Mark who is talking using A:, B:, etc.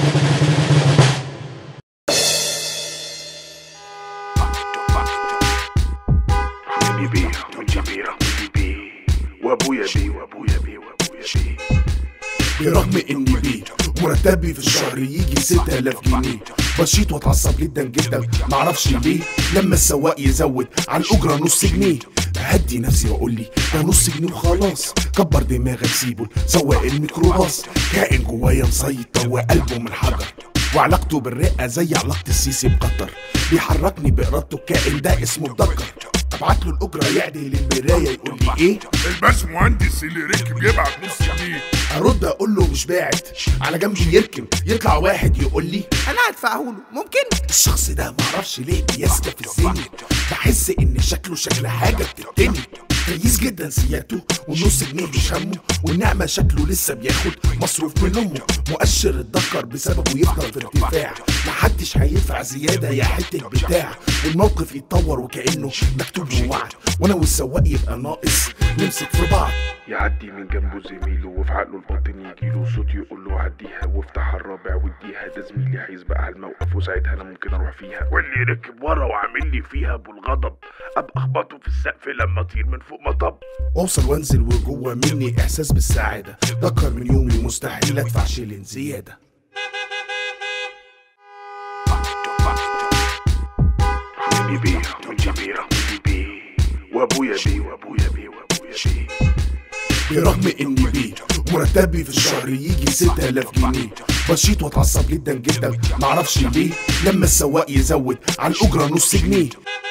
A: عمي بيه عمي بيه عمي بيه وابويا بيه وابويا بيه وابويا بيه
B: برغم اني بيه مرتبي في الشهر يجي 6000 جنيه بشيط واتعصب جدا جدا معرفش ليه لما السواق يزود على الاجره نص جنيه هدي نفسي واقول لي ده نص جنيه وخلاص كبر دماغك سيبه سواق الميكروباص كائن جوايا مسيطر وقلبه من حجر وعلاقته بالرئه زي علاقه السيسي بقطر بيحركني بارادته الكائن ده اسمه مدكر ابعت له الاجره يعدل المرايه يقول لي ايه
A: الباش مهندس اللي ركب يبعت نص جنيه
B: ارد اقول له مش باعت على جنبي يركن يطلع واحد يقول لي
C: انا هدفعه له ممكن
B: الشخص ده معرفش ليه بيستفزني بحس ان شكله شكل حاجه بتقتلني كويس جدا سيادته والنص جنيه مش همه والنعمه شكله لسه بياخد مصروف من امه مؤشر اتدكر بسببه يفضل في ارتفاع محدش هيدفع زياده يا حته بتاع والموقف يتطور وكانه مكتوب له وعد وانا والسواق يبقى ناقص نمسك في بعض
A: يعدي من جنبه زميله وفي عقله الباطن يجيله صوت يقول له عديها وافتح الرابع واديها ده زميلي هيسبق على الموقف وساعتها انا ممكن اروح فيها واللي ركب ورا وعامل لي فيها ابو الغضب ابقى اخبطه في السقف لما اطير من فوق مطب
B: اوصل وانزل وجوه مني احساس بالسعاده ذكر من يومي مستحيل ادفع شيلين زياده
A: عمي بيه عمي بيه عمي بيه وابويا بيه وابويا بيه وابويا بيه
B: برغم اني بيه مرتبي في الشهر يجي 6000 جنيه بشيط واتعصب جدا جدا معرفش ليه لما السواق يزود على الاجره نص جنيه